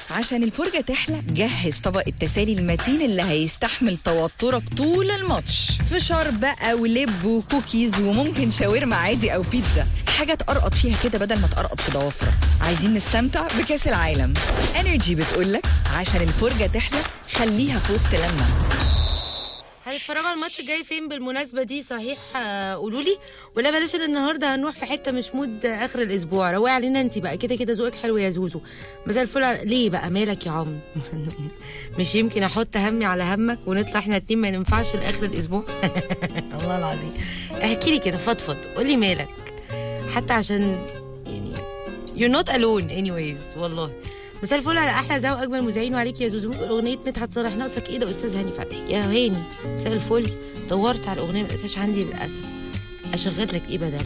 عشان الفرجة تحلى جهز طبق التسالي المتين اللي هيستحمل توترك طول الماتش فشار بقى ولب وكوكيز وممكن شاورما عادي أو بيتزا حاجة تقرقط فيها كده بدل ما تقرقط في ضوافرك عايزين نستمتع بكأس العالم انرجي بتقولك عشان الفرجة تحلى خليها في وسط لما هتتفرجوا على الماتش الجاي فين بالمناسبه دي صحيح قولوا لي ولا بلاش إن النهارده هنروح في حته مش مود اخر الاسبوع روقي علينا انت بقى كده كده ذوقك حلو يا زوزو مساء الفل على- ليه بقى مالك يا عم مش يمكن احط همي على همك ونطلع احنا اتنين ما ننفعش لاخر الاسبوع الله العظيم احكي لي كده فضفض قولي مالك حتى عشان يعني you're not alone anyways والله مساء الفل على احلى زو اجمل مذيعين وعليك يا زوزو اغنيه مدحت صالح ناقصك ايه ده استاذ هاني فتحي يا هاني مساء الفل دورت على الاغنيه ما لقيتهاش عندي للاسف اشغل لك ايه بدل